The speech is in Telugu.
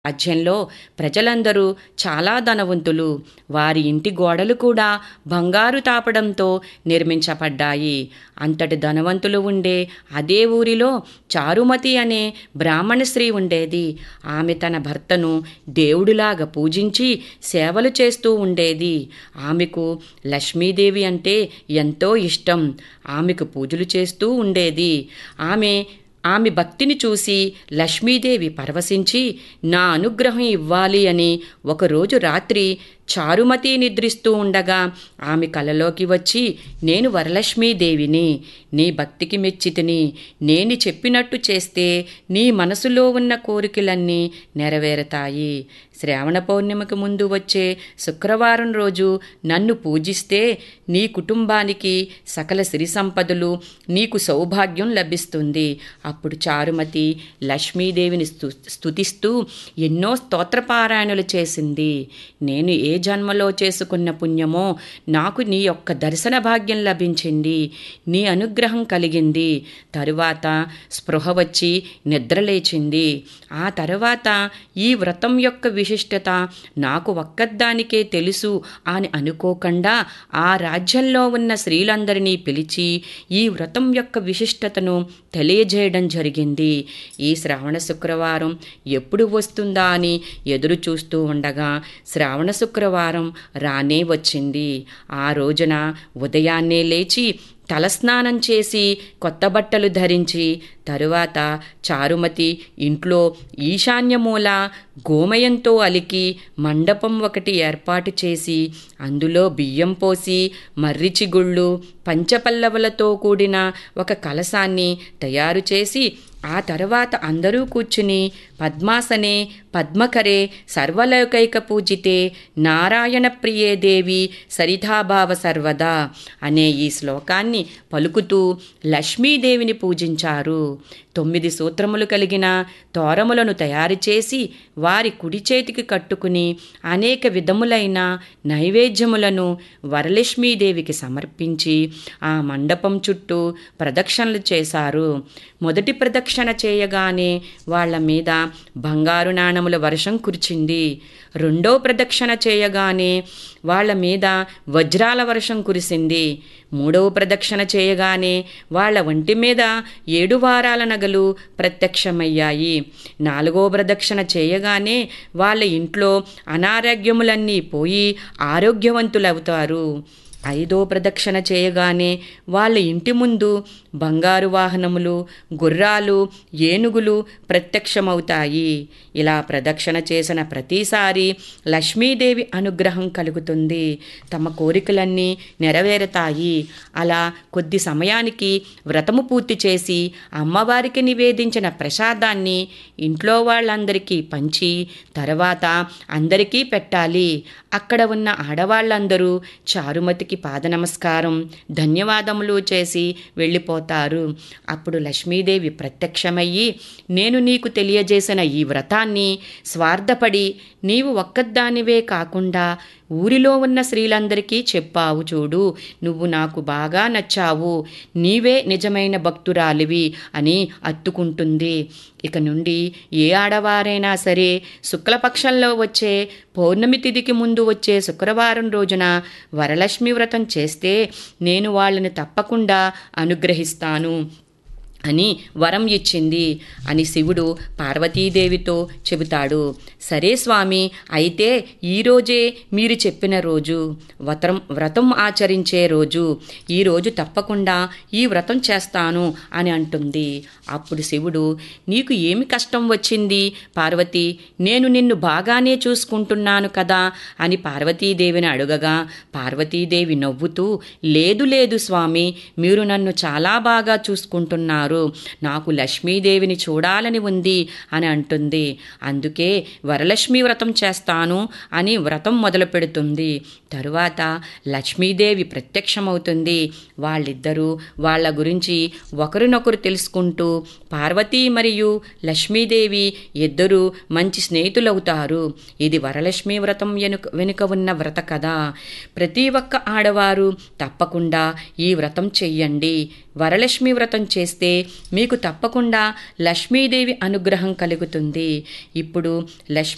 రాజ్యంలో ప్రజలందరూ చాలా ధనవంతులు వారి ఇంటి గోడలు కూడా బంగారు తాపడంతో నిర్మించబడ్డాయి అంతటి ధనవంతులు ఉండే అదే ఊరిలో చారుమతి అనే బ్రాహ్మణ స్త్రీ ఉండేది ఆమె తన భర్తను దేవుడిలాగా పూజించి సేవలు చేస్తూ ఉండేది ఆమెకు లక్ష్మీదేవి అంటే ఎంతో ఇష్టం ఆమెకు పూజలు చేస్తూ ఉండేది ఆమె ఆమె భక్తిని చూసి లక్ష్మీదేవి పరవశించి నా అనుగ్రహం ఇవ్వాలి అని ఒకరోజు రాత్రి చారుమతి నిద్రిస్తూ ఉండగా ఆమె కలలోకి వచ్చి నేను వరలక్ష్మీదేవిని నీ భక్తికి మెచ్చితిని నేను చెప్పినట్టు చేస్తే నీ మనసులో ఉన్న కోరికలన్నీ నెరవేరుతాయి శ్రావణ పౌర్ణమికి ముందు వచ్చే శుక్రవారం రోజు నన్ను పూజిస్తే నీ కుటుంబానికి సకల సిరి సంపదలు నీకు సౌభాగ్యం లభిస్తుంది అప్పుడు చారుమతి లక్ష్మీదేవిని స్తు స్తుతిస్తూ ఎన్నో స్తోత్రపారాయణలు చేసింది నేను ఏ జన్మలో చేసుకున్న పుణ్యమో నాకు నీ యొక్క దర్శన భాగ్యం లభించింది నీ అనుగ్రహం కలిగింది తరువాత స్పృహ వచ్చి నిద్రలేచింది ఆ తర్వాత ఈ వ్రతం యొక్క విశిష్టత నాకు ఒక్కదానికే తెలుసు అని అనుకోకుండా ఆ రాజ్యంలో ఉన్న స్త్రీలందరినీ పిలిచి ఈ వ్రతం యొక్క విశిష్టతను తెలియజేయడం జరిగింది ఈ శ్రావణ శుక్రవారం ఎప్పుడు వస్తుందా అని ఎదురు చూస్తూ ఉండగా శ్రావణ శుక్రవారం రానే వచ్చింది ఆ రోజున ఉదయాన్నే లేచి తలస్నానం చేసి కొత్త బట్టలు ధరించి తరువాత చారుమతి ఇంట్లో ఈశాన్యమూల గోమయంతో అలికి మండపం ఒకటి ఏర్పాటు చేసి అందులో బియ్యం పోసి మర్రిచిగుళ్ళు పంచపల్లవులతో కూడిన ఒక కలశాన్ని తయారు చేసి ఆ తర్వాత అందరూ కూర్చుని పద్మాసనే పద్మకరే సర్వలౌకైక పూజితే నారాయణ ప్రియే దేవి సరితాభావ సర్వదా అనే ఈ శ్లోకాన్ని పలుకుతూ లక్ష్మీదేవిని పూజించారు తొమ్మిది సూత్రములు కలిగిన తోరములను తయారు చేసి వారి కుడి చేతికి కట్టుకుని అనేక విధములైన నైవేద్యములను వరలక్ష్మీదేవికి సమర్పించి ఆ మండపం చుట్టూ ప్రదక్షిణలు చేశారు మొదటి ప్రదక్షిణ చేయగానే వాళ్ల మీద బంగారు నాణముల వర్షం కురిచింది రెండో ప్రదక్షిణ చేయగానే వాళ్ల మీద వజ్రాల వర్షం కురిసింది మూడవ ప్రదక్షిణ చేయగానే వాళ్ల ఒంటి మీద ఏడు వారాల నగలు ప్రత్యక్షమయ్యాయి నాలుగో ప్రదక్షిణ చేయగానే వాళ్ళ ఇంట్లో అనారోగ్యములన్నీ పోయి ఆరోగ్యవంతులవుతారు ఐదో ప్రదక్షిణ చేయగానే వాళ్ళ ఇంటి ముందు బంగారు వాహనములు గుర్రాలు ఏనుగులు ప్రత్యక్షమవుతాయి ఇలా ప్రదక్షిణ చేసిన ప్రతిసారి లక్ష్మీదేవి అనుగ్రహం కలుగుతుంది తమ కోరికలన్నీ నెరవేరుతాయి అలా కొద్ది సమయానికి వ్రతము పూర్తి చేసి అమ్మవారికి నివేదించిన ప్రసాదాన్ని ఇంట్లో వాళ్ళందరికీ పంచి తర్వాత అందరికీ పెట్టాలి అక్కడ ఉన్న ఆడవాళ్ళందరూ చారుమతికి పాద నమస్కారం ధన్యవాదములు చేసి వెళ్ళిపోతారు అప్పుడు లక్ష్మీదేవి ప్రత్యక్షమయ్యి నేను నీకు తెలియజేసిన ఈ వ్రతాన్ని స్వార్థపడి నీవు ఒక్కదానివే కాకుండా ఊరిలో ఉన్న స్త్రీలందరికీ చెప్పావు చూడు నువ్వు నాకు బాగా నచ్చావు నీవే నిజమైన భక్తురాలివి అని అత్తుకుంటుంది ఇక నుండి ఏ ఆడవారైనా సరే శుక్లపక్షంలో వచ్చే పౌర్ణమి తిథికి ముందు వచ్చే శుక్రవారం రోజున వరలక్ష్మి వ్రతం చేస్తే నేను వాళ్ళని తప్పకుండా అనుగ్రహిస్తాను అని వరం ఇచ్చింది అని శివుడు పార్వతీదేవితో చెబుతాడు సరే స్వామి అయితే ఈరోజే మీరు చెప్పిన రోజు వ్రతం వ్రతం ఆచరించే రోజు ఈరోజు తప్పకుండా ఈ వ్రతం చేస్తాను అని అంటుంది అప్పుడు శివుడు నీకు ఏమి కష్టం వచ్చింది పార్వతి నేను నిన్ను బాగానే చూసుకుంటున్నాను కదా అని పార్వతీదేవిని అడుగగా పార్వతీదేవి నవ్వుతూ లేదు లేదు స్వామి మీరు నన్ను చాలా బాగా చూసుకుంటున్నారు నాకు లక్ష్మీదేవిని చూడాలని ఉంది అని అంటుంది అందుకే వరలక్ష్మి వ్రతం చేస్తాను అని వ్రతం మొదలు పెడుతుంది తరువాత లక్ష్మీదేవి ప్రత్యక్షమవుతుంది వాళ్ళిద్దరూ వాళ్ళ గురించి ఒకరినొకరు తెలుసుకుంటూ పార్వతీ మరియు లక్ష్మీదేవి ఇద్దరూ మంచి స్నేహితులవుతారు ఇది వరలక్ష్మి వ్రతం వెనుక వెనుక ఉన్న వ్రత కథ ప్రతి ఒక్క ఆడవారు తప్పకుండా ఈ వ్రతం చెయ్యండి వరలక్ష్మి వ్రతం చేస్తే మీకు తప్పకుండా లక్ష్మీదేవి అనుగ్రహం కలుగుతుంది ఇప్పుడు లక్ష్మీ